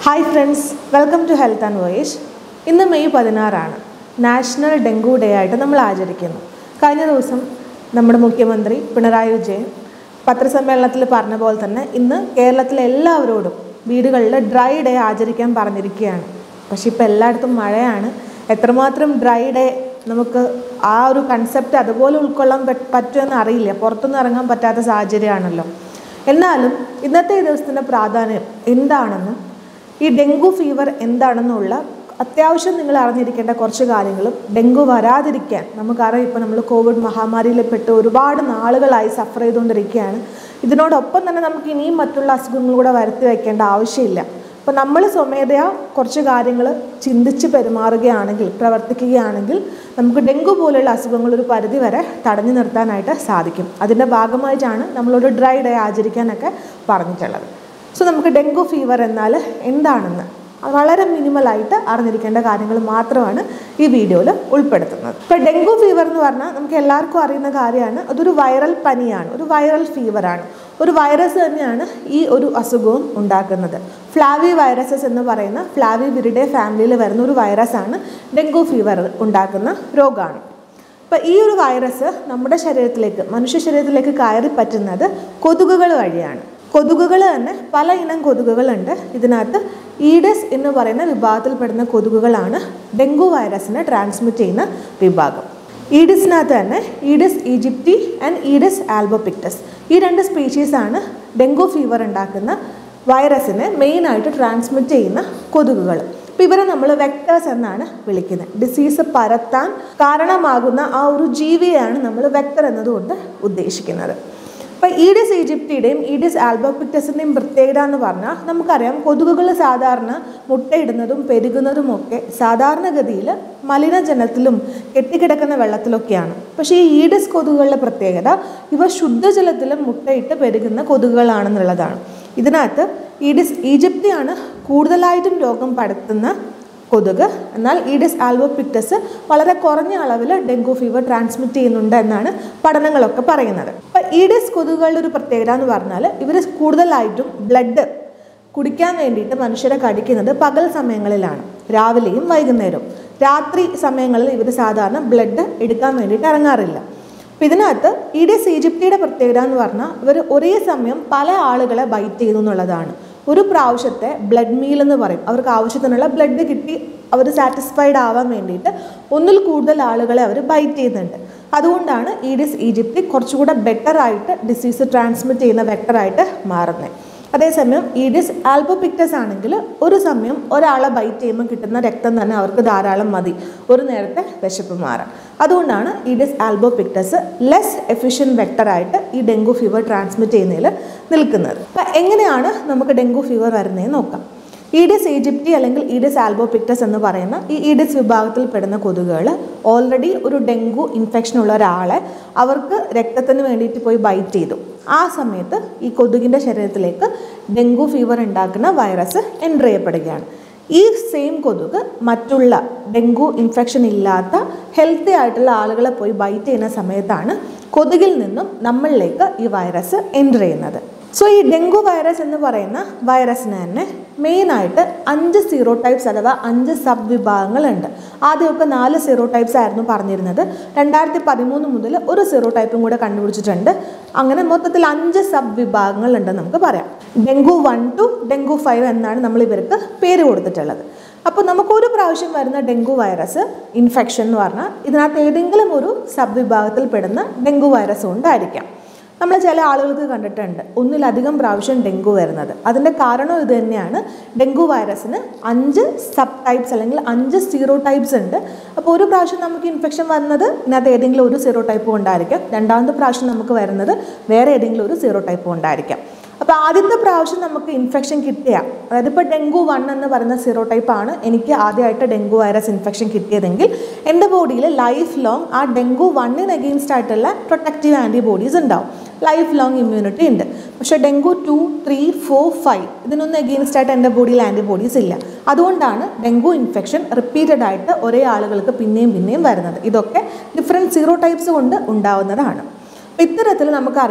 hi friends welcome to health and voyage ഇന്ന് May പതിനാറാണ് national dengue day ആയിട്ട് നമ്മൾ ആചരിക്കുന്നു കഴിഞ്ഞ ദിവസം നമ്മുടെ മുഖ്യമന്ത്രി പിണറായി വിജയൻ പത്രസമ്മേളനത്തിൽ പറഞ്ഞ പോലെ തന്നെ ഇന്ന് കേരളത്തിലെ എല്ലാവരോടും വീടുകളിൽ ഡ്രൈ ഡേ ആചരിക്കാൻ പറഞ്ഞിരിക്കുകയാണ് പക്ഷേ ഇപ്പോൾ എല്ലായിടത്തും മഴയാണ് എത്രമാത്രം ഡ്രൈ ഡേ നമുക്ക് ആ ഒരു കൺസെപ്റ്റ് അതുപോലെ ഉൾക്കൊള്ളാൻ പറ്റ പറ്റുമെന്ന് അറിയില്ല പുറത്തൊന്നും ഇറങ്ങാൻ പറ്റാത്ത സാഹചര്യമാണല്ലോ എന്നാലും ഇന്നത്തെ ഈ ദിവസത്തിൻ്റെ പ്രാധാന്യം എന്താണെന്നും ഈ ഡെങ്കു ഫീവർ എന്താണെന്നുള്ള അത്യാവശ്യം നിങ്ങൾ അറിഞ്ഞിരിക്കേണ്ട കുറച്ച് കാര്യങ്ങളും ഡെങ്കു വരാതിരിക്കാൻ നമുക്കറിയാം ഇപ്പോൾ നമ്മൾ കോവിഡ് മഹാമാരിയിൽ പെട്ട് ഒരുപാട് നാളുകളായി സഫർ ചെയ്തുകൊണ്ടിരിക്കുകയാണ് ഇതിനോടൊപ്പം തന്നെ നമുക്ക് ഇനിയും മറ്റുള്ള അസുഖങ്ങൾ കൂടെ വരുത്തി വയ്ക്കേണ്ട ആവശ്യമില്ല അപ്പോൾ നമ്മൾ സ്വമേധയാ കുറച്ച് കാര്യങ്ങൾ ചിന്തിച്ച് പെരുമാറുകയാണെങ്കിൽ പ്രവർത്തിക്കുകയാണെങ്കിൽ നമുക്ക് ഡെങ്കു പോലെയുള്ള അസുഖങ്ങൾ ഒരു പരിധി വരെ തടഞ്ഞു നിർത്താനായിട്ട് സാധിക്കും അതിൻ്റെ ഭാഗമായിട്ടാണ് നമ്മളൊരു ഡ്രൈ ഡേ ആചരിക്കാനൊക്കെ പറഞ്ഞിട്ടുള്ളത് സോ നമുക്ക് ഡെങ്കു ഫീവർ എന്നാൽ എന്താണെന്ന് വളരെ മിനിമലായിട്ട് അറിഞ്ഞിരിക്കേണ്ട കാര്യങ്ങൾ മാത്രമാണ് ഈ വീഡിയോയിൽ ഉൾപ്പെടുത്തുന്നത് ഇപ്പോൾ ഡെങ്കു ഫീവർ എന്ന് പറഞ്ഞാൽ നമുക്ക് എല്ലാവർക്കും അറിയുന്ന കാര്യമാണ് അതൊരു വൈറൽ പനിയാണ് ഒരു വൈറൽ ഫീവറാണ് ഒരു വൈറസ് തന്നെയാണ് ഈ ഒരു അസുഖവും ഉണ്ടാക്കുന്നത് ഫ്ലാവി വൈറസസ് എന്ന് പറയുന്ന ഫ്ലാവി വിരിഡെ ഫാമിലിയിൽ വരുന്ന ഒരു വൈറസാണ് ഡെങ്കു ഫീവർ ഉണ്ടാക്കുന്ന രോഗമാണ് അപ്പോൾ ഈ ഒരു വൈറസ് നമ്മുടെ ശരീരത്തിലേക്ക് മനുഷ്യ ശരീരത്തിലേക്ക് കയറി പറ്റുന്നത് കൊതുകുകൾ വഴിയാണ് കൊതുകുകൾ തന്നെ പല ഇനം കൊതുകുകളുണ്ട് ഇതിനകത്ത് ഈഡസ് എന്ന് പറയുന്ന വിഭാഗത്തിൽപ്പെടുന്ന കൊതുകുകളാണ് ഡെങ്കു വൈറസിനെ ട്രാൻസ്മിറ്റ് ചെയ്യുന്ന വിഭാഗം ഈഡിസിനകത്ത് തന്നെ Aedes aegypti and Aedes albopictus ഈ രണ്ട് സ്പീഷീസാണ് ഡെങ്കു ഫീവർ ഉണ്ടാക്കുന്ന വൈറസിനെ മെയിനായിട്ട് ട്രാൻസ്മിറ്റ് ചെയ്യുന്ന കൊതുകുകൾ അപ്പോൾ ഇവരെ നമ്മൾ വെക്ടേഴ്സ് എന്നാണ് വിളിക്കുന്നത് ഡിസീസ് പരത്താൻ കാരണമാകുന്ന ആ ഒരു ജീവിയെയാണ് നമ്മൾ വെക്ടർ എന്നതുകൊണ്ട് ഉദ്ദേശിക്കുന്നത് അപ്പോൾ ഈഡിസ് ഈജിപ്തിയുടെയും ഈഡിസ് ആൽബോപിക്ടസിൻ്റെയും പ്രത്യേകത എന്ന് പറഞ്ഞാൽ നമുക്കറിയാം കൊതുകുകൾ സാധാരണ മുട്ടയിടുന്നതും പെരുകുന്നതും ഒക്കെ സാധാരണഗതിയിൽ മലിനജലത്തിലും കെട്ടിക്കിടക്കുന്ന വെള്ളത്തിലൊക്കെയാണ് പക്ഷേ ഈ ഈഡിസ് കൊതുകുകളുടെ പ്രത്യേകത ഇവ ശുദ്ധജലത്തിലും മുട്ടയിട്ട് പെരുകുന്ന കൊതുകുകളാണെന്നുള്ളതാണ് ഇതിനകത്ത് ഈഡിസ് ഈജിപ്തിയാണ് കൂടുതലായിട്ടും രോഗം പടർത്തുന്ന കൊതുക് എന്നാൽ ഈഡിസ് ആൽബോപിക്ടസ് വളരെ കുറഞ്ഞ അളവിൽ ഡെങ്കു ഫീവർ ട്രാൻസ്മിറ്റ് ചെയ്യുന്നുണ്ട് എന്നാണ് പഠനങ്ങളൊക്കെ പറയുന്നത് അപ്പം ഈഡിസ് കൊതുകുകളുടെ ഒരു പ്രത്യേകത എന്ന് പറഞ്ഞാൽ ഇവർ കൂടുതലായിട്ടും ബ്ലഡ് കുടിക്കാൻ വേണ്ടിയിട്ട് മനുഷ്യരെ കടിക്കുന്നത് പകൽ സമയങ്ങളിലാണ് രാവിലെയും വൈകുന്നേരവും രാത്രി സമയങ്ങളിൽ ഇവർ സാധാരണ ബ്ലഡ് എടുക്കാൻ വേണ്ടിയിട്ട് ഇറങ്ങാറില്ല അപ്പം ഇതിനകത്ത് ഈഡിസ് ഈജിപ്തിയുടെ പ്രത്യേകത എന്ന് പറഞ്ഞാൽ ഇവർ ഒരേ സമയം പല ആളുകളെ ബൈറ്റ് ചെയ്യുന്നു എന്നുള്ളതാണ് ഒരു പ്രാവശ്യത്തെ ബ്ലഡ് മീൽ എന്ന് പറയും അവർക്ക് ആവശ്യത്തിനുള്ള ബ്ലഡ് കിട്ടി അവർ സാറ്റിസ്ഫൈഡ് ആവാൻ വേണ്ടിയിട്ട് ഒന്നിൽ കൂടുതൽ ആളുകളെ അവർ ബൈറ്റ് ചെയ്യുന്നുണ്ട് അതുകൊണ്ടാണ് ഈഡിസ് ഈജിപ്തി കുറച്ചുകൂടെ ബെറ്റർ ആയിട്ട് ഡിസീസ് ട്രാൻസ്മിറ്റ് ചെയ്യുന്ന വെക്ടറായിട്ട് മാറുന്നത് അതേസമയം ഈഡിസ് ആൽബോപിക്ടസ് ആണെങ്കിൽ ഒരു സമയം ഒരാളെ ബൈറ്റ് ചെയ്യുമ്പോൾ കിട്ടുന്ന രക്തം തന്നെ അവർക്ക് ധാരാളം മതി ഒരു നേരത്തെ വിശപ്പ് മാറാൻ അതുകൊണ്ടാണ് ഈഡിസ് ആൽബോപിക്ടസ് ലെസ് എഫിഷ്യൻറ്റ് വെക്ടറായിട്ട് ഈ ഡെങ്കു ഫീവർ ട്രാൻസ്മിറ്റ് ചെയ്യുന്നതിൽ നിൽക്കുന്നത് അപ്പം എങ്ങനെയാണ് നമുക്ക് ഡെങ്കു ഫീവർ വരുന്നതെന്ന് നോക്കാം ഈഡിസ് ഈജിപ്തി അല്ലെങ്കിൽ ഈഡിസ് ആൽബോപിക്ടസ് എന്ന് പറയുന്ന ഈ ഈഡിസ് വിഭാഗത്തിൽ പെടുന്ന കൊതുകുകൾ ഓൾറെഡി ഒരു ഡെങ്കു ഇൻഫെക്ഷൻ ഉള്ള ഒരാളെ അവർക്ക് രക്തത്തിന് വേണ്ടിയിട്ട് പോയി ബൈറ്റ് ചെയ്തു ആ സമയത്ത് ഈ കൊതുകിൻ്റെ ശരീരത്തിലേക്ക് ഡെങ്കു ഫീവർ ഉണ്ടാക്കുന്ന വൈറസ് എൻ്റർ ചെയ്യപ്പെടുകയാണ് ഈ സെയിം കൊതുക് മറ്റുള്ള ഡെങ്കു ഇൻഫെക്ഷൻ ഇല്ലാത്ത ഹെൽത്തി ആയിട്ടുള്ള ആളുകളെ പോയി ബൈറ്റ് ചെയ്യുന്ന സമയത്താണ് കൊതുകിൽ നിന്നും നമ്മളിലേക്ക് ഈ വൈറസ് എൻ്റർ ചെയ്യുന്നത് സോ ഈ ഡെങ്കു വൈറസ് എന്ന് പറയുന്ന വൈറസിന് തന്നെ മെയിനായിട്ട് അഞ്ച് സീറോ ടൈപ്സ് അഥവാ അഞ്ച് സബ് വിഭാഗങ്ങളുണ്ട് ആദ്യമൊക്കെ നാല് സീറോ ടൈപ്സ് ആയിരുന്നു പറഞ്ഞിരുന്നത് രണ്ടായിരത്തി പതിമൂന്ന് മുതൽ ഒരു സീറോ ടൈപ്പും കൂടെ കണ്ടുപിടിച്ചിട്ടുണ്ട് അങ്ങനെ മൊത്തത്തിൽ അഞ്ച് സബ് വിഭാഗങ്ങളുണ്ടെന്ന് നമുക്ക് പറയാം dengue one two dengue five എന്നാണ് നമ്മൾ ഇവർക്ക് പേര് കൊടുത്തിട്ടുള്ളത് അപ്പോൾ നമുക്ക് ഒരു പ്രാവശ്യം വരുന്ന ഡെങ്കു വൈറസ് ഇൻഫെക്ഷൻ എന്ന് പറഞ്ഞാൽ ഇതിനകത്ത് ഏതെങ്കിലും ഒരു സബ് വിഭാഗത്തിൽ പെടുന്ന ഡെങ്കു വൈറസ് കൊണ്ടായിരിക്കാം നമ്മൾ ചില ആളുകൾക്ക് കണ്ടിട്ടുണ്ട് ഒന്നിലധികം പ്രാവശ്യം ഡെങ്കു വരുന്നത് അതിൻ്റെ കാരണം ഇത് തന്നെയാണ് ഡെങ്കു വൈറസിന് അഞ്ച് സബ് ടൈപ്സ് അല്ലെങ്കിൽ അഞ്ച് സീറോ ടൈപ്സ് ഉണ്ട് അപ്പോൾ ഒരു പ്രാവശ്യം നമുക്ക് ഇൻഫെക്ഷൻ വരുന്നത് ഇതിനകത്ത് ഏതെങ്കിലും ഒരു സീറോ ടൈപ്പ് കൊണ്ടായിരിക്കാം രണ്ടാമത്തെ പ്രാവശ്യം നമുക്ക് വരുന്നത് വേറെ ഏതെങ്കിലും ഒരു സീറോ ടൈപ്പ് കൊണ്ടായിരിക്കാം അപ്പോൾ ആദ്യത്തെ പ്രാവശ്യം നമുക്ക് ഇൻഫെക്ഷൻ കിട്ടിയ അതായത് ഇപ്പോൾ ഡെങ്കു വൺ എന്ന് പറയുന്ന സീറോ ടൈപ്പ് ആണ് എനിക്ക് ആദ്യമായിട്ട് ഡെങ്കു വൈറസ് ഇൻഫെക്ഷൻ കിട്ടിയതെങ്കിൽ എൻ്റെ ബോഡിയിൽ ലൈഫ് ലോങ് ആ ഡെങ്കു വണ്ണിന് അഗെയിൻസ്റ്റ് ആയിട്ടുള്ള പ്രൊട്ടക്റ്റീവ് ആൻറ്റിബോഡീസ് ഉണ്ടാവും ലൈഫ് ലോങ് ഇമ്മ്യൂണിറ്റി ഉണ്ട് പക്ഷേ dengue two three four five ഇതിനൊന്നും അഗെയിൻസ്റ്റ് ആയിട്ട് എൻ്റെ ബോഡിയിൽ ആൻറ്റിബോഡീസ് ഇല്ല അതുകൊണ്ടാണ് ഡെങ്കു ഇൻഫെക്ഷൻ റിപ്പീറ്റഡ് ആയിട്ട് ഒരേ ആളുകൾക്ക് പിന്നെയും പിന്നെയും വരുന്നത് ഇതൊക്കെ ഡിഫറെൻറ്റ് സീറോ ടൈപ്സ് കൊണ്ട് ഉണ്ടാവുന്നതാണ് അപ്പോൾ ഇത്തരത്തിൽ നമുക്കറിയാം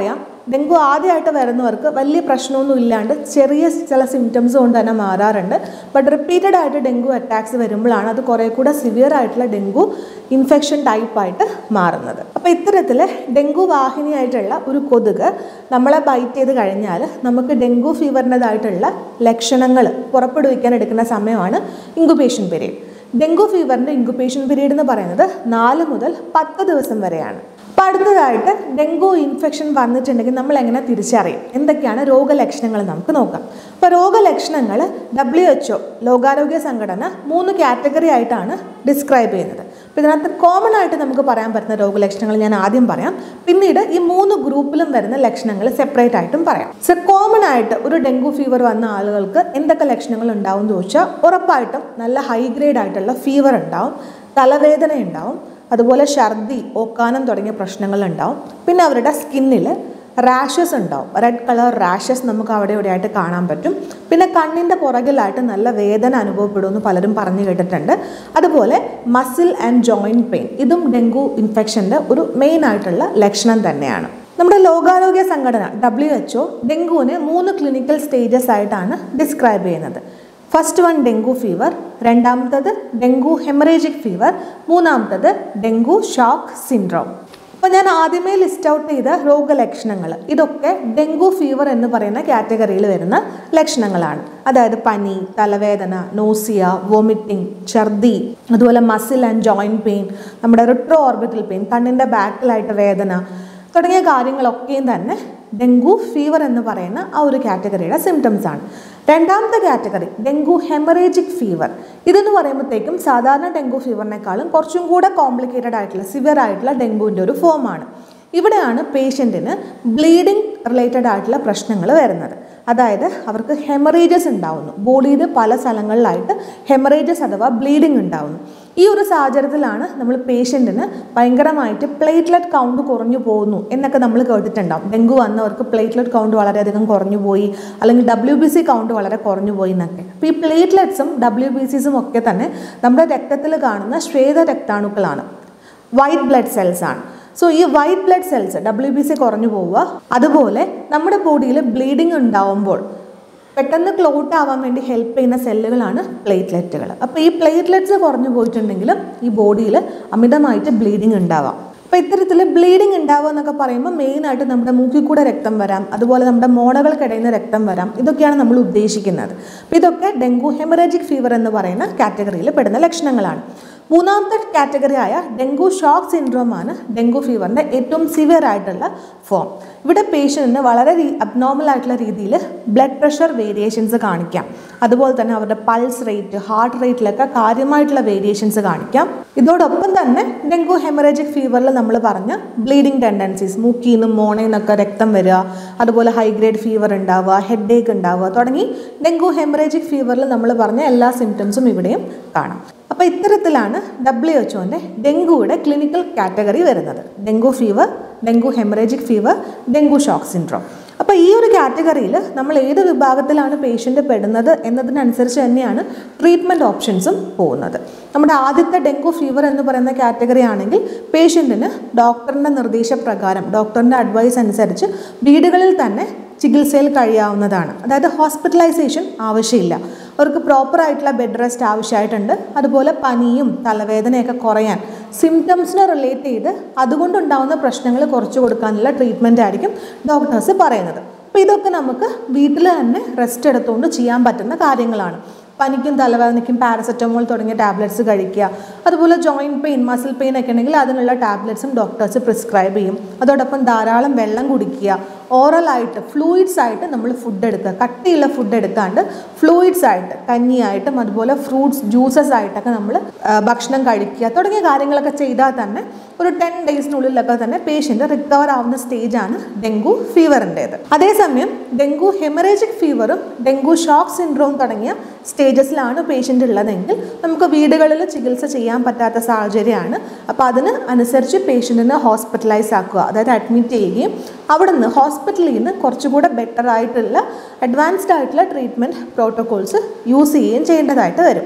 ഡെങ്കു ആദ്യമായിട്ട് വരുന്നവർക്ക് വലിയ പ്രശ്നമൊന്നും ഇല്ലാണ്ട് ചെറിയ ചില സിംറ്റംസ് കൊണ്ട് തന്നെ മാറാറുണ്ട് ബട്ട് റിപ്പീറ്റഡ് ആയിട്ട് ഡെങ്കു അറ്റാക്സ് വരുമ്പോഴാണ് അത് കുറേ കൂടെ സിവിയർ ആയിട്ടുള്ള ഡെങ്കു ഇൻഫെക്ഷൻ ടൈപ്പായിട്ട് മാറുന്നത് അപ്പോൾ ഇത്തരത്തിൽ ഡെങ്കു വാഹിനിയായിട്ടുള്ള ഒരു കൊതുക് നമ്മളെ ബൈറ്റ് ചെയ്ത് കഴിഞ്ഞാൽ നമുക്ക് ഡെങ്കു ഫീവറിൻ്റെതായിട്ടുള്ള ലക്ഷണങ്ങൾ പുറപ്പെടുവിക്കാൻ എടുക്കുന്ന സമയമാണ് ഇൻക്യുബേഷൻ പീരീഡ് ഡെങ്കു ഫീവറിൻ്റെ ഇൻക്യുബേഷൻ പീരീഡ് എന്ന് പറയുന്നത് നാല് മുതൽ പത്ത് ദിവസം വരെയാണ് അപ്പോൾ അടുത്തതായിട്ട് ഡെങ്കു ഇൻഫെക്ഷൻ വന്നിട്ടുണ്ടെങ്കിൽ നമ്മൾ എങ്ങനെ തിരിച്ചറിയും എന്തൊക്കെയാണ് രോഗലക്ഷണങ്ങൾ നമുക്ക് നോക്കാം അപ്പോൾ രോഗലക്ഷണങ്ങൾ ഡബ്ല്യു എച്ച് ഒ ലോകാരോഗ്യ സംഘടന മൂന്ന് കാറ്റഗറി ആയിട്ടാണ് ഡിസ്ക്രൈബ് ചെയ്യുന്നത് അപ്പോൾ ഇതിനകത്ത് കോമൺ ആയിട്ട് നമുക്ക് പറയാൻ പറ്റുന്ന രോഗലക്ഷണങ്ങൾ ഞാൻ ആദ്യം പറയാം പിന്നീട് ഈ മൂന്ന് ഗ്രൂപ്പിലും വരുന്ന ലക്ഷണങ്ങൾ സെപ്പറേറ്റ് ആയിട്ടും പറയാം സോ കോമൺ ആയിട്ട് ഒരു ഡെങ്കു ഫീവർ വന്ന ആളുകൾക്ക് എന്തൊക്കെ ലക്ഷണങ്ങൾ ഉണ്ടാവും എന്ന് ചോദിച്ചാൽ ഉറപ്പായിട്ടും നല്ല ഹൈ ഗ്രേഡ് ആയിട്ടുള്ള ഫീവർ ഉണ്ടാവും തലവേദന ഉണ്ടാവും അതുപോലെ ഛർദി ഓക്കാനം തുടങ്ങിയ പ്രശ്നങ്ങൾ ഉണ്ടാവും പിന്നെ അവരുടെ സ്കിന്നിൽ റാഷസ് ഉണ്ടാവും റെഡ് കളർ റാഷസ് നമുക്ക് അവിടെ ഇവിടെയായിട്ട് കാണാൻ പറ്റും പിന്നെ കണ്ണിൻ്റെ പുറകിലായിട്ട് നല്ല വേദന അനുഭവപ്പെടുമെന്ന് പലരും പറഞ്ഞു കേട്ടിട്ടുണ്ട് അതുപോലെ മസിൽ ആൻഡ് ജോയിൻറ്റ് പെയിൻ ഇതും ഡെങ്കു ഇൻഫെക്ഷൻ്റെ ഒരു മെയിൻ ആയിട്ടുള്ള ലക്ഷണം തന്നെയാണ് നമ്മുടെ ലോകാരോഗ്യ സംഘടന ഡബ്ല്യു എച്ച് ഒ ഡെങ്കുവിനെ മൂന്ന് ക്ലിനിക്കൽ സ്റ്റേജസ് ആയിട്ടാണ് ഡിസ്ക്രൈബ് ചെയ്യുന്നത് ഫസ്റ്റ് വൺ ഡെങ്കു ഫീവർ രണ്ടാമത്തത് ഡെങ്കു ഹെമറേജിക് ഫീവർ മൂന്നാമത്തത് ഡെങ്കു ഷോക്ക് സിൻഡ്രോം അപ്പോൾ ഞാൻ ആദ്യമേ ലിസ്റ്റ് ഔട്ട് ചെയ്ത രോഗലക്ഷണങ്ങൾ ഇതൊക്കെ ഡെങ്കു ഫീവർ എന്ന് പറയുന്ന കാറ്റഗറിയിൽ വരുന്ന ലക്ഷണങ്ങളാണ് അതായത് പനി തലവേദന നോസിയ വോമിറ്റിംഗ് ഛർദി അതുപോലെ മസിൽ ആൻഡ് ജോയിൻറ്റ് പെയിൻ നമ്മുടെ റിട്രോ ഓർബിറ്റൽ പെയിൻ കണ്ണിൻ്റെ ബാക്കിലായിട്ട് വേദന തുടങ്ങിയ കാര്യങ്ങളൊക്കെയും തന്നെ ഡെങ്കു ഫീവർ എന്ന് പറയുന്ന ആ ഒരു കാറ്റഗറിയുടെ സിംറ്റംസ് ആണ് രണ്ടാമത്തെ കാറ്റഗറി ഡെങ്കു ഹെമറേജിക് ഫീവർ ഇതെന്ന് പറയുമ്പോഴത്തേക്കും സാധാരണ ഡെങ്കു ഫീവറിനേക്കാളും കുറച്ചും കൂടെ കോംപ്ലിക്കേറ്റഡ് ആയിട്ടുള്ള സിവിയർ ആയിട്ടുള്ള ഡെങ്കുവിൻ്റെ ഒരു ഫോമാണ് ഇവിടെയാണ് പേഷ്യൻറ്റിന് ബ്ലീഡിങ് റിലേറ്റഡ് ആയിട്ടുള്ള പ്രശ്നങ്ങൾ വരുന്നത് അതായത് അവർക്ക് ഹെമറേജസ് ഉണ്ടാവുന്നു ബോഡിയിൽ പല സ്ഥലങ്ങളിലായിട്ട് ഹെമറേജസ് അഥവാ ബ്ലീഡിങ് ഉണ്ടാവുന്നു ഈ ഒരു സാഹചര്യത്തിലാണ് നമ്മൾ പേഷ്യൻറ്റിന് ഭയങ്കരമായിട്ട് പ്ലേറ്റ്ലെറ്റ് കൗണ്ട് കുറഞ്ഞു പോകുന്നു എന്നൊക്കെ നമ്മൾ കേട്ടിട്ടുണ്ടാവും ഡെങ്കു വന്നവർക്ക് പ്ലേറ്റ്ലെറ്റ് കൗണ്ട് വളരെയധികം കുറഞ്ഞു പോയി അല്ലെങ്കിൽ ഡബ്ല്യു ബി സി കൗണ്ട് വളരെ കുറഞ്ഞു പോയി എന്നൊക്കെ അപ്പോൾ ഈ പ്ലേറ്റ്ലെറ്റ്സും ഡബ്ല്യു ബി സിസും ഒക്കെ തന്നെ നമ്മുടെ രക്തത്തിൽ കാണുന്ന ശ്വേത രക്താണുക്കളാണ് വൈറ്റ് ബ്ലഡ് സെൽസ് ആണ് സോ ഈ white blood cells W B C കുറഞ്ഞു പോവുക അതുപോലെ നമ്മുടെ ബോഡിയിൽ ബ്ലീഡിങ് ഉണ്ടാവുമ്പോൾ പെട്ടെന്ന് ക്ലോട്ട് ആവാൻ വേണ്ടി ഹെൽപ്പ് ചെയ്യുന്ന സെല്ലുകളാണ് പ്ലേറ്റ്ലെറ്റുകൾ അപ്പോൾ ഈ പ്ലേറ്റ്ലെറ്റ്സ് കുറഞ്ഞു പോയിട്ടുണ്ടെങ്കിലും ഈ ബോഡിയിൽ അമിതമായിട്ട് ബ്ലീഡിങ് ഉണ്ടാവാം അപ്പോൾ ഇത്തരത്തിൽ ബ്ലീഡിങ് ഉണ്ടാവുക എന്നൊക്കെ പറയുമ്പോൾ മെയിനായിട്ട് നമ്മുടെ മൂക്കിൽ കൂടെ രക്തം വരാം അതുപോലെ നമ്മുടെ മോണകൾക്കിടയിൽ നിന്ന് രക്തം വരാം ഇതൊക്കെയാണ് നമ്മൾ ഉദ്ദേശിക്കുന്നത് അപ്പോൾ ഇതൊക്കെ ഡെങ്കു ഹെമറേജിക് ഫീവർ എന്ന് പറയുന്ന കാറ്റഗറിയിൽ പെടുന്ന ലക്ഷണങ്ങളാണ് മൂന്നാമത്തെ കാറ്റഗറി ആയ ഡെങ്കു ഷോക്ക് സിൻഡ്രോം ആണ് ഡെങ്കു ഫീവറിൻ്റെ ഏറ്റവും സിവിയർ ആയിട്ടുള്ള ഫോം ഇവിടെ പേഷ്യൻറ്റിന് വളരെ അബ്നോർമൽ ആയിട്ടുള്ള രീതിയിൽ ബ്ലഡ് പ്രഷർ വേരിയേഷൻസ് കാണിക്കാം അതുപോലെ തന്നെ അവരുടെ പൾസ് റേറ്റ് ഹാർട്ട് റേറ്റിലൊക്കെ കാര്യമായിട്ടുള്ള വേരിയേഷൻസ് കാണിക്കാം ഇതോടൊപ്പം തന്നെ ഡെങ്കു ഹെമറേജിക് ഫീവറിൽ നമ്മൾ പറഞ്ഞ ബ്ലീഡിംഗ് ടെൻഡൻസീസ് മൂക്കിൽ നിന്നും മോണയിൽ നിന്നൊക്കെ രക്തം വരിക അതുപോലെ ഹൈ ഗ്രേഡ് ഫീവർ ഉണ്ടാവുക ഹെഡ് ഏക്ക് ഉണ്ടാവുക തുടങ്ങി ഡെങ്കു ഹെമറേജിക് ഫീവറിൽ നമ്മൾ പറഞ്ഞ എല്ലാ സിംറ്റംസും ഇവിടെയും കാണാം അപ്പോൾ ഇത്തരത്തിലാണ് ഡബ്ല്യു എച്ച്ഒൻ്റെ ഡെങ്കുയുടെ ക്ലിനിക്കൽ കാറ്റഗറി വരുന്നത് dengue fever dengue haemorrhagic fever dengue shock syndrome അപ്പോൾ ഈ ഒരു കാറ്റഗറിയിൽ നമ്മൾ ഏത് വിഭാഗത്തിലാണ് പേഷ്യൻ്റ് പെടുന്നത് എന്നതിനനുസരിച്ച് തന്നെയാണ് ട്രീറ്റ്മെൻറ്റ് ഓപ്ഷൻസും പോകുന്നത് നമ്മുടെ ആദ്യത്തെ ഡെങ്കു ഫീവർ എന്ന് പറയുന്ന കാറ്റഗറി ആണെങ്കിൽ പേഷ്യൻറ്റിന് ഡോക്ടറിൻ്റെ നിർദ്ദേശപ്രകാരം ഡോക്ടറിൻ്റെ അഡ്വൈസ് അനുസരിച്ച് വീടുകളിൽ തന്നെ ചികിത്സയിൽ കഴിയാവുന്നതാണ് അതായത് ഹോസ്പിറ്റലൈസേഷൻ ആവശ്യമില്ല അവർക്ക് പ്രോപ്പർ ആയിട്ടുള്ള ബെഡ് റെസ്റ്റ് ആവശ്യമായിട്ടുണ്ട് അതുപോലെ പനിയും തലവേദനയൊക്കെ കുറയാൻ സിംറ്റംസിനെ റിലേറ്റ് ചെയ്ത് അതുകൊണ്ടുണ്ടാകുന്ന പ്രശ്നങ്ങൾ കുറച്ച് കൊടുക്കാനുള്ള ട്രീറ്റ്മെൻ്റ് ആയിരിക്കും ഡോക്ടേഴ്സ് പറയുന്നത് അപ്പോൾ ഇതൊക്കെ നമുക്ക് വീട്ടിൽ തന്നെ റെസ്റ്റ് എടുത്തുകൊണ്ട് ചെയ്യാൻ പറ്റുന്ന കാര്യങ്ങളാണ് പനിക്കും തലവേദനയ്ക്കും പാരസെറ്റമോൾ തുടങ്ങിയ ടാബ്ലറ്റ്സ് കഴിക്കുക അതുപോലെ ജോയിൻറ്റ് പെയിൻ മസിൽ പെയിൻ ഒക്കെ ഉണ്ടെങ്കിൽ അതിനുള്ള ടാബ്ലറ്റ്സും ഡോക്ടേഴ്സ് പ്രിസ്ക്രൈബ് ചെയ്യും അതോടൊപ്പം ധാരാളം വെള്ളം കുടിക്കുക ഓറലായിട്ട് ഫ്ലൂയിഡ്സ് ആയിട്ട് നമ്മൾ ഫുഡ് എടുക്കുക കട്ടിയുള്ള ഫുഡ് എടുക്കാണ്ട് ഫ്ലൂയിഡ്സ് ആയിട്ട് കഞ്ഞിയായിട്ടും അതുപോലെ ഫ്രൂട്ട്സ് ജ്യൂസസ് ആയിട്ടൊക്കെ നമ്മൾ ഭക്ഷണം കഴിക്കുക തുടങ്ങിയ കാര്യങ്ങളൊക്കെ ചെയ്താൽ തന്നെ ഒരു ടെൻ ഡേയ്സിനുള്ളിലൊക്കെ തന്നെ പേഷ്യൻ്റ് റിക്കവർ ആവുന്ന സ്റ്റേജാണ് ഡെങ്കു ഫീവറിൻ്റേത് അതേസമയം ഡെങ്കു ഹെമറേജിക് ഫീവറും ഡെങ്കു ഷോക്ക് സിൻഡ്രോം തുടങ്ങിയ സ്റ്റേജസിലാണ് പേഷ്യൻ്റ് ഉള്ളതെങ്കിൽ നമുക്ക് വീടുകളിൽ ചികിത്സ ചെയ്യാൻ പറ്റാത്ത സാഹചര്യമാണ് അപ്പോൾ അതിന് അനുസരിച്ച് പേഷ്യൻറ്റിനെ ഹോസ്പിറ്റലൈസ് ആക്കുക അതായത് അഡ്മിറ്റ് ചെയ്യുകയും അവിടുന്ന് ഹോസ്പിറ്റലിൽ നിന്ന് കുറച്ചുകൂടെ ബെറ്റർ ആയിട്ടുള്ള അഡ്വാൻസ്ഡ് ആയിട്ടുള്ള ട്രീറ്റ്മെൻറ്റ് പ്രോട്ടോകോൾസ് യൂസ് ചെയ്യുകയും ചെയ്യേണ്ടതായിട്ട് വരും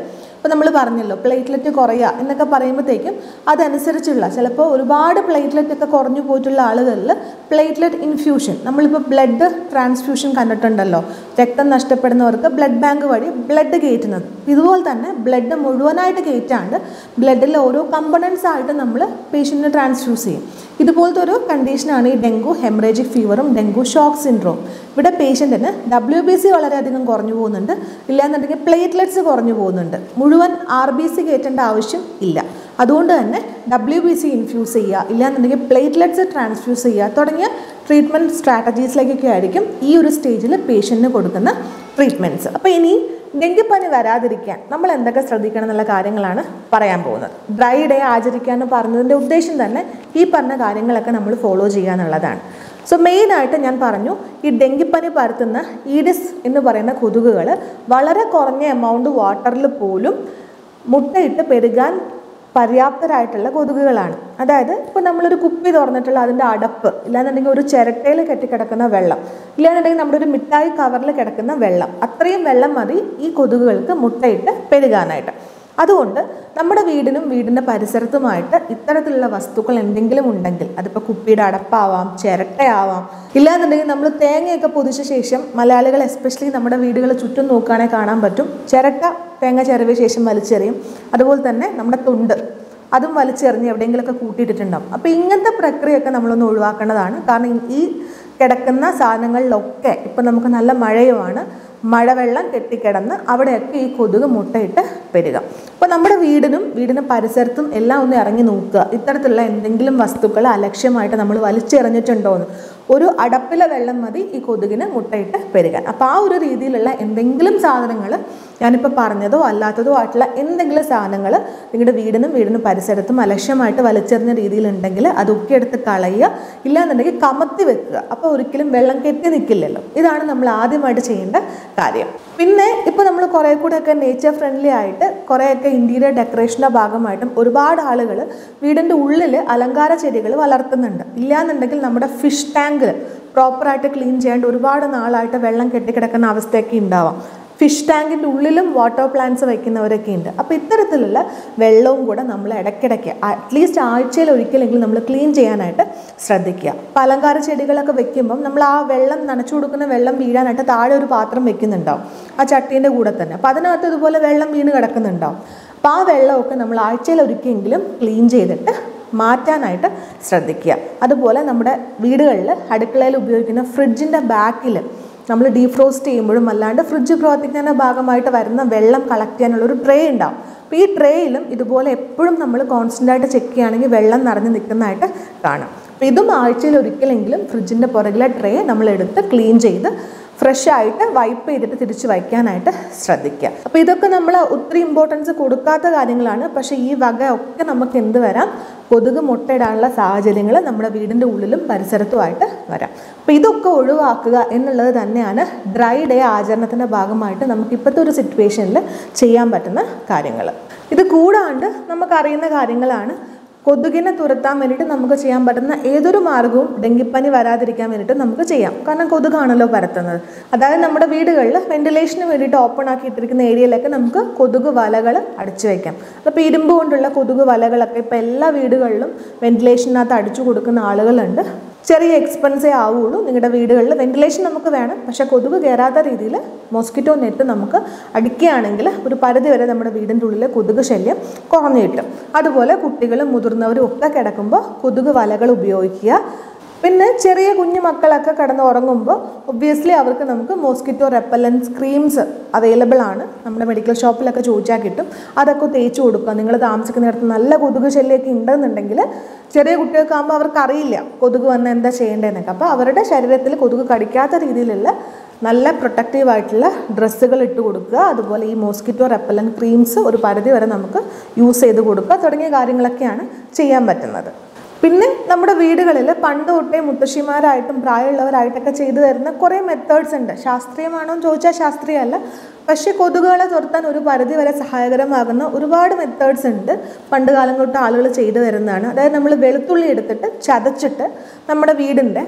ഇപ്പോൾ നമ്മൾ പറഞ്ഞല്ലോ പ്ലേറ്റ്ലെറ്റ് കുറയുക എന്നൊക്കെ പറയുമ്പോഴത്തേക്കും അതനുസരിച്ചുള്ള ചിലപ്പോൾ ഒരുപാട് പ്ലേറ്റ്ലെറ്റ് ഒക്കെ കുറഞ്ഞു പോയിട്ടുള്ള ആളുകളിൽ പ്ലേറ്റ്ലെറ്റ് ഇൻഫ്യൂഷൻ നമ്മളിപ്പോൾ ബ്ലഡ് ട്രാൻസ്ഫ്യൂഷൻ കണ്ടിട്ടുണ്ടല്ലോ രക്തം നഷ്ടപ്പെടുന്നവർക്ക് ബ്ലഡ് ബാങ്ക് വഴി ബ്ലഡ് കയറ്റുന്നത് ഇതുപോലെ തന്നെ ബ്ലഡ് മുഴുവനായിട്ട് കയറ്റാണ്ട് ബ്ലഡിലെ ഓരോ കമ്പണൻസ് ആയിട്ട് നമ്മൾ പേഷ്യൻറ്റിന് ട്രാൻസ്ഫ്യൂസ് ചെയ്യും ഇതുപോലത്തെ ഒരു കണ്ടീഷനാണ് ഈ ഡെങ്കു ഹെമറേജിക് ഫീവറും ഡെങ്കു ഷോക്ക് സിൻഡ്രോം ഇവിടെ പേഷ്യൻറ്റിന് ഡബ്ല്യു ബി സി വളരെയധികം കുറഞ്ഞു പോകുന്നുണ്ട് ഇല്ലാന്നുണ്ടെങ്കിൽ പ്ലേറ്റ്ലെറ്റ്സ് കുറഞ്ഞു പോകുന്നുണ്ട് മുഴുവൻ ആർ ബി സി കയറ്റേണ്ട ആവശ്യം ഇല്ല അതുകൊണ്ട് തന്നെ ഡബ്ല്യു ബി സി ഇൻഫ്യൂസ് ചെയ്യുക ഇല്ലാന്നുണ്ടെങ്കിൽ പ്ലേറ്റ്ലെറ്റ്സ് ട്രാൻസ്ഫ്യൂസ് ചെയ്യുക തുടങ്ങിയ ട്രീറ്റ്മെൻറ്റ് സ്ട്രാറ്റജീസിലേക്കൊക്കെ ആയിരിക്കും ഈ ഒരു സ്റ്റേജിൽ പേഷ്യൻറ്റിന് കൊടുക്കുന്ന ട്രീറ്റ്മെൻറ്റ്സ് അപ്പോൾ ഇനി ഡെങ്കിപ്പനി വരാതിരിക്കാൻ നമ്മൾ എന്തൊക്കെ ശ്രദ്ധിക്കണം എന്നുള്ള കാര്യങ്ങളാണ് പറയാൻ പോകുന്നത് ഡ്രൈ ഡേ ആചരിക്കുക എന്ന് പറഞ്ഞതിൻ്റെ ഉദ്ദേശം തന്നെ ഈ പറഞ്ഞ കാര്യങ്ങളൊക്കെ നമ്മൾ ഫോളോ ചെയ്യുക എന്നുള്ളതാണ് സോ മെയിനായിട്ട് ഞാൻ പറഞ്ഞു ഈ ഡെങ്കിപ്പനി പരത്തുന്ന ഈഡിസ് എന്ന് പറയുന്ന കൊതുകുകൾ വളരെ കുറഞ്ഞ എമൗണ്ട് വാട്ടറിൽ പോലും മുട്ടയിട്ട് പെരുകാൻ പര്യാപ്തരായിട്ടുള്ള കൊതുകുകളാണ് അതായത് ഇപ്പോൾ നമ്മളൊരു കുപ്പി തുറന്നിട്ടുള്ള അതിൻ്റെ അടപ്പ് ഇല്ലാന്നുണ്ടെങ്കിൽ ഒരു ചിരട്ടയിൽ കെട്ടിക്കിടക്കുന്ന വെള്ളം ഇല്ലാന്നുണ്ടെങ്കിൽ നമ്മുടെ ഒരു മിഠായി കവറിൽ കിടക്കുന്ന വെള്ളം അത്രയും വെള്ളം മതി ഈ കൊതുകുകൾക്ക് മുട്ടയിട്ട് പെരുകാനായിട്ട് അതുകൊണ്ട് നമ്മുടെ വീടിനും വീടിൻ്റെ പരിസരത്തുമായിട്ട് ഇത്തരത്തിലുള്ള വസ്തുക്കൾ എന്തെങ്കിലും ഉണ്ടെങ്കിൽ അതിപ്പോൾ കുപ്പിയുടെ അടപ്പാവാം ചിരട്ടയാവാം ഇല്ലാന്നുണ്ടെങ്കിൽ നമ്മൾ തേങ്ങയൊക്കെ പൊതിച്ച ശേഷം മലയാളികൾ എസ്പെഷ്യലി നമ്മുടെ വീടുകൾ ചുറ്റും നോക്കുകയാണെങ്കിൽ കാണാൻ പറ്റും ചിരട്ട തേങ്ങ ചിരവിയ ശേഷം വലിച്ചെറിയും അതുപോലെ തന്നെ നമ്മുടെ തൊണ്ട് അതും വലിച്ചെറിഞ്ഞ് എവിടെയെങ്കിലുമൊക്കെ കൂട്ടിയിട്ടിട്ടുണ്ടാവും അപ്പോൾ ഇങ്ങനത്തെ പ്രക്രിയയൊക്കെ നമ്മളൊന്ന് ഒഴിവാക്കേണ്ടതാണ് കാരണം ഈ കിടക്കുന്ന സാധനങ്ങളിലൊക്കെ ഇപ്പം നമുക്ക് നല്ല മഴയുമാണ് മഴവെള്ളം കെട്ടിക്കിടന്ന് അവിടെയൊക്കെ ഈ കൊതുക് മുട്ടയിട്ട് പെരുക അപ്പോൾ നമ്മുടെ വീടിനും വീടിന് പരിസരത്തും എല്ലാം ഒന്ന് ഇറങ്ങി നോക്കുക ഇത്തരത്തിലുള്ള എന്തെങ്കിലും വസ്തുക്കൾ അലക്ഷ്യമായിട്ട് നമ്മൾ വലിച്ചെറിഞ്ഞിട്ടുണ്ടോ എന്ന് ഒരു അടപ്പിലെ വെള്ളം മതി ഈ കൊതുകിന് മുട്ടയിട്ട് പെരുകാൻ അപ്പോൾ ആ ഒരു രീതിയിലുള്ള എന്തെങ്കിലും സാധനങ്ങൾ ഞാനിപ്പോൾ പറഞ്ഞതോ അല്ലാത്തതോ ആയിട്ടുള്ള എന്തെങ്കിലും സാധനങ്ങൾ നിങ്ങളുടെ വീടിനും വീടിനും പരിസരത്തും അലക്ഷ്യമായിട്ട് വലിച്ചെറിഞ്ഞ രീതിയിലുണ്ടെങ്കിൽ അതൊക്കെ എടുത്ത് കളയുക ഇല്ലാന്നുണ്ടെങ്കിൽ കമത്തി വെക്കുക അപ്പോൾ ഒരിക്കലും വെള്ളം കെട്ടി നിൽക്കില്ലല്ലോ ഇതാണ് നമ്മൾ ആദ്യമായിട്ട് ചെയ്യേണ്ട കാര്യം പിന്നെ ഇപ്പോൾ നമ്മൾ കുറേ കൂടെയൊക്കെ നേച്ചർ ഫ്രണ്ട്ലി ആയിട്ട് കുറേയൊക്കെ ഇൻറ്റീരിയർ ഡെക്കറേഷൻ്റെ ഭാഗമായിട്ടും ഒരുപാട് ആളുകൾ വീടിൻ്റെ ഉള്ളിൽ അലങ്കാര ചെടികൾ വളർത്തുന്നുണ്ട് ഇല്ലാന്നുണ്ടെങ്കിൽ നമ്മുടെ ഫിഷ് ടാങ്ക് പ്രോപ്പറായിട്ട് ക്ലീൻ ചെയ്യേണ്ട ഒരുപാട് നാളായിട്ട് വെള്ളം കെട്ടിക്കിടക്കുന്ന അവസ്ഥയൊക്കെ ഉണ്ടാവാം ഫിഷ് ടാങ്കിൻ്റെ ഉള്ളിലും വാട്ടർ പ്ലാന്റ്സ് വയ്ക്കുന്നവരൊക്കെ ഉണ്ട് അപ്പോൾ ഇത്തരത്തിലുള്ള വെള്ളവും കൂടെ നമ്മൾ ഇടയ്ക്കിടയ്ക്ക് അറ്റ്ലീസ്റ്റ് ആഴ്ചയിൽ ഒരിക്കലെങ്കിലും നമ്മൾ ക്ലീൻ ചെയ്യാനായിട്ട് ശ്രദ്ധിക്കുക അപ്പോൾ അലങ്കാര ചെടികളൊക്കെ വെക്കുമ്പം നമ്മൾ ആ വെള്ളം നനച്ചു കൊടുക്കുന്ന വെള്ളം വീഴാനായിട്ട് താഴെ ഒരു പാത്രം വെക്കുന്നുണ്ടാവും ആ ചട്ടീൻ്റെ കൂടെ തന്നെ അപ്പോൾ അതിനകത്ത് ഇതുപോലെ വെള്ളം വീണ് കിടക്കുന്നുണ്ടാവും അപ്പോൾ ആ വെള്ളമൊക്കെ നമ്മൾ ആഴ്ചയിൽ ഒരിക്കലെങ്കിലും ക്ലീൻ ചെയ്തിട്ട് മാറ്റാനായിട്ട് ശ്രദ്ധിക്കുക അതുപോലെ നമ്മുടെ വീടുകളിൽ അടുക്കളയിൽ ഉപയോഗിക്കുന്ന ഫ്രിഡ്ജിൻ്റെ ബാക്കിൽ നമ്മൾ ഡീഫ്രോസ്റ്റ് ചെയ്യുമ്പോഴും അല്ലാണ്ട് ഫ്രിഡ്ജ് പ്രവർത്തിക്കുന്നതിൻ്റെ ഭാഗമായിട്ട് വരുന്ന വെള്ളം കളക്ട് ചെയ്യാനുള്ള ഒരു ട്രേ ഉണ്ടാവും അപ്പോൾ ഈ ട്രേയിലും ഇതുപോലെ എപ്പോഴും നമ്മൾ കോൺസ്റ്റൻ്റ് ആയിട്ട് ചെക്ക് ചെയ്യുകയാണെങ്കിൽ വെള്ളം നിറഞ്ഞ് നിൽക്കുന്നതായിട്ട് കാണാം അപ്പോൾ ഇതും ആഴ്ചയിൽ ഒരിക്കലെങ്കിലും ഫ്രിഡ്ജിൻ്റെ പുറകിലെ ട്രേ നമ്മൾ എടുത്ത് ക്ലീൻ ചെയ്ത് ഫ്രഷ് ആയിട്ട് വൈപ്പ് ചെയ്തിട്ട് തിരിച്ച് വയ്ക്കാനായിട്ട് ശ്രദ്ധിക്കുക അപ്പോൾ ഇതൊക്കെ നമ്മൾ ഒത്തിരി ഇമ്പോർട്ടൻസ് കൊടുക്കാത്ത കാര്യങ്ങളാണ് പക്ഷേ ഈ വക ഒക്കെ നമുക്ക് എന്ത് വരാം കൊതുക് മുട്ടയിടാനുള്ള സാഹചര്യങ്ങൾ നമ്മുടെ വീടിൻ്റെ ഉള്ളിലും പരിസരത്തുമായിട്ട് വരാം അപ്പോൾ ഇതൊക്കെ ഒഴിവാക്കുക എന്നുള്ളത് തന്നെയാണ് ഡ്രൈ ഡേ ആചരണത്തിൻ്റെ ഭാഗമായിട്ട് നമുക്ക് ഇപ്പോഴത്തെ ഒരു സിറ്റുവേഷനിൽ ചെയ്യാൻ പറ്റുന്ന കാര്യങ്ങൾ ഇത് കൂടാണ്ട് നമുക്കറിയുന്ന കാര്യങ്ങളാണ് കൊതുകിനെ തുരത്താൻ വേണ്ടിയിട്ട് നമുക്ക് ചെയ്യാൻ പറ്റുന്ന ഏതൊരു മാർഗവും ഡെങ്കിപ്പനി വരാതിരിക്കാൻ വേണ്ടിയിട്ട് നമുക്ക് ചെയ്യാം കാരണം കൊതുകാണല്ലോ പരത്തുന്നത് അതായത് നമ്മുടെ വീടുകളിൽ വെന്റിലേഷന് വേണ്ടിയിട്ട് ഓപ്പൺ ആക്കി ഇട്ടിരിക്കുന്ന ഏരിയയിലൊക്കെ നമുക്ക് കൊതുക് വലകൾ അടിച്ചു വയ്ക്കാം അപ്പോൾ ഇരുമ്പ് കൊണ്ടുള്ള കൊതുക് വലകളൊക്കെ ഇപ്പോൾ എല്ലാ വീടുകളിലും വെന്റിലേഷനകത്ത് അടിച്ചു കൊടുക്കുന്ന ആളുകളുണ്ട് ചെറിയ എക്സ്പെൻസേ ആവുള്ളൂ നിങ്ങളുടെ വീടുകളിൽ വെന്റിലേഷൻ നമുക്ക് വേണം പക്ഷേ കൊതുക് കയറാത്ത രീതിയിൽ മോസ്കിറ്റോ നെറ്റ് നമുക്ക് അടിക്കുകയാണെങ്കിൽ ഒരു പരിധി വരെ നമ്മുടെ വീടിൻ്റെ ഉള്ളിൽ കൊതുക് ശല്യം കുറഞ്ഞു കിട്ടും അതുപോലെ കുട്ടികളും മുതിർന്നവരും ഒക്കെ കിടക്കുമ്പോൾ കൊതുക് വലകൾ ഉപയോഗിക്കുക പിന്നെ ചെറിയ കുഞ്ഞു മക്കളൊക്കെ കിടന്ന് ഉറങ്ങുമ്പോൾ ഒബ്വിയസ്ലി അവർക്ക് നമുക്ക് മോസ്കിറ്റോ റെപ്പലൻസ് ക്രീംസ് അവൈലബിൾ ആണ് നമ്മുടെ മെഡിക്കൽ ഷോപ്പിലൊക്കെ ചോദിച്ചാൽ കിട്ടും അതൊക്കെ തേച്ച് കൊടുക്കുക നിങ്ങൾ താമസിക്കുന്നിടത്ത് നല്ല കൊതുക് ശല്യമൊക്കെ ഉണ്ടെന്നുണ്ടെങ്കിൽ ചെറിയ കുട്ടികൾക്ക് ആകുമ്പോൾ അവർക്ക് അറിയില്ല കൊതുക് വന്ന് എന്താ ചെയ്യേണ്ടതെന്നൊക്കെ അപ്പോൾ അവരുടെ ശരീരത്തിൽ കൊതുക് കടിക്കാത്ത രീതിയിലുള്ള നല്ല പ്രൊട്ടക്റ്റീവ് ആയിട്ടുള്ള ഡ്രസ്സുകൾ ഇട്ട് കൊടുക്കുക അതുപോലെ ഈ മോസ്കിറ്റോ റെപ്പലൻ ക്രീംസ് ഒരു പരിധി വരെ നമുക്ക് യൂസ് ചെയ്ത് കൊടുക്കുക തുടങ്ങിയ കാര്യങ്ങളൊക്കെയാണ് ചെയ്യാൻ പറ്റുന്നത് പിന്നെ നമ്മുടെ വീടുകളിൽ പണ്ട് തൊട്ടേ മുത്തശ്ശിമാരായിട്ടും പ്രായമുള്ളവരായിട്ടൊക്കെ ചെയ്തു തരുന്ന കുറേ മെത്തേഡ്സ് ഉണ്ട് ശാസ്ത്രീയമാണോ എന്ന് ചോദിച്ചാൽ ശാസ്ത്രീയമല്ല പക്ഷേ കൊതുകുകളെ തുരത്താൻ ഒരു പരിധി വരെ സഹായകരമാകുന്ന ഒരുപാട് മെത്തേഡ്സ് ഉണ്ട് പണ്ട് കാലം തൊട്ട് ആളുകൾ ചെയ്തു തരുന്നതാണ് അതായത് നമ്മൾ വെളുത്തുള്ളി എടുത്തിട്ട് ചതച്ചിട്ട് നമ്മുടെ വീടിൻ്റെ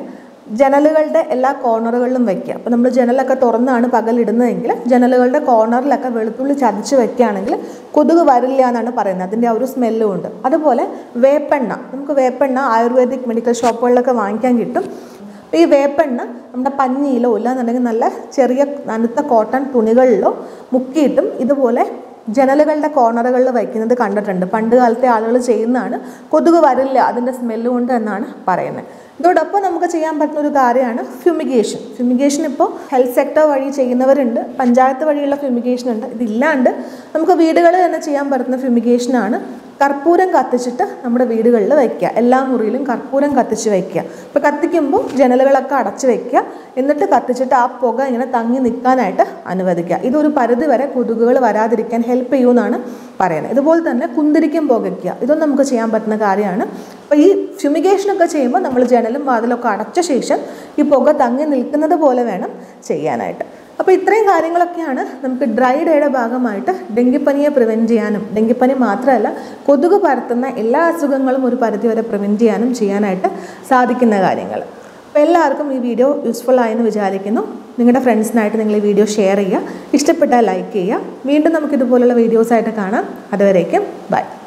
ജനലുകളുടെ എല്ലാ കോർണറുകളിലും വെക്കുക അപ്പോൾ നമ്മൾ ജനലൊക്കെ തുറന്നാണ് പകലിടുന്നതെങ്കിൽ ജനലുകളുടെ കോർണറിലൊക്കെ വെളുത്തുള്ളി ചതച്ച് വെക്കുകയാണെങ്കിൽ കൊതുക് വരില്ല എന്നാണ് പറയുന്നത് അതിൻ്റെ ആ ഒരു സ്മെല്ലും ഉണ്ട് അതുപോലെ വേപ്പെണ്ണ നമുക്ക് വേപ്പെണ്ണ ആയുർവേദിക് മെഡിക്കൽ ഷോപ്പുകളിലൊക്കെ വാങ്ങിക്കാൻ കിട്ടും അപ്പോൾ ഈ വേപ്പെണ്ണ നമ്മുടെ പഞ്ഞിയിലോ ഇല്ലാന്നുണ്ടെങ്കിൽ നല്ല ചെറിയ നനുത്ത കോട്ടൺ തുണികളിലോ മുക്കിയിട്ടും ഇതുപോലെ ജനലുകളുടെ കോർണറുകളിൽ വയ്ക്കുന്നത് കണ്ടിട്ടുണ്ട് പണ്ട് കാലത്തെ ആളുകൾ ചെയ്യുന്നതാണ് കൊതുക് വരില്ല അതിൻ്റെ സ്മെല്ല് കൊണ്ട് എന്നാണ് പറയുന്നത് ഇതോടൊപ്പം നമുക്ക് ചെയ്യാൻ പറ്റുന്ന ഒരു കാര്യമാണ് ഫ്യൂമിഗേഷൻ ഫ്യൂമിഗേഷൻ ഇപ്പോൾ ഹെൽത്ത് സെക്ടർ വഴി ചെയ്യുന്നവരുണ്ട് പഞ്ചായത്ത് വഴിയുള്ള ഫ്യൂമിഗേഷൻ ഉണ്ട് ഇതില്ലാണ്ട് നമുക്ക് വീടുകളിൽ തന്നെ ചെയ്യാൻ പറ്റുന്ന ഫ്യൂമിഗേഷനാണ് കർപ്പൂരം കത്തിച്ചിട്ട് നമ്മുടെ വീടുകളിൽ വയ്ക്കുക എല്ലാ മുറിയിലും കർപ്പൂരം കത്തിച്ച് വയ്ക്കുക ഇപ്പോൾ കത്തിക്കുമ്പോൾ ജനലുകളൊക്കെ അടച്ച് വയ്ക്കുക എന്നിട്ട് കത്തിച്ചിട്ട് ആ പുക ഇങ്ങനെ തങ്ങി നിൽക്കാനായിട്ട് അനുവദിക്കുക ഇതൊരു പരിധി വരെ കൊതുകുകൾ വരാതിരിക്കാൻ ഹെൽപ്പ് ചെയ്യുമെന്നാണ് പറയുന്നത് ഇതുപോലെ തന്നെ കുന്തിരിക്കം പുകയ്ക്കുക ഇതൊന്നും നമുക്ക് ചെയ്യാൻ പറ്റുന്ന കാര്യമാണ് അപ്പോൾ ഈ ഫ്യൂമിഗേഷനൊക്കെ ചെയ്യുമ്പോൾ നമ്മൾ ജനലും വാതിലൊക്കെ അടച്ച ശേഷം ഈ പുക തങ്ങി നിൽക്കുന്നത് പോലെ വേണം ചെയ്യാനായിട്ട് അപ്പോൾ ഇത്രയും കാര്യങ്ങളൊക്കെയാണ് നമുക്ക് ഡ്രൈ ഡേയുടെ ഭാഗമായിട്ട് ഡെങ്കിപ്പനിയെ പ്രിവെൻറ്റ് ചെയ്യാനും ഡെങ്കിപ്പനി മാത്രമല്ല കൊതുക് പരത്തുന്ന എല്ലാ അസുഖങ്ങളും ഒരു പരിധിവരെ പ്രിവെൻറ്റ് ചെയ്യാനും ചെയ്യാനായിട്ട് സാധിക്കുന്ന കാര്യങ്ങൾ അപ്പോൾ എല്ലാവർക്കും ഈ വീഡിയോ യൂസ്ഫുൾ ആയെന്ന് വിചാരിക്കുന്നു നിങ്ങളുടെ ഫ്രണ്ട്സിനായിട്ട് നിങ്ങൾ ഈ വീഡിയോ ഷെയർ ചെയ്യുക ഇഷ്ടപ്പെട്ടാൽ ലൈക്ക് ചെയ്യുക വീണ്ടും നമുക്ക് ഇതുപോലുള്ള വീഡിയോസായിട്ട് കാണാം അതുവരേക്കും ബൈ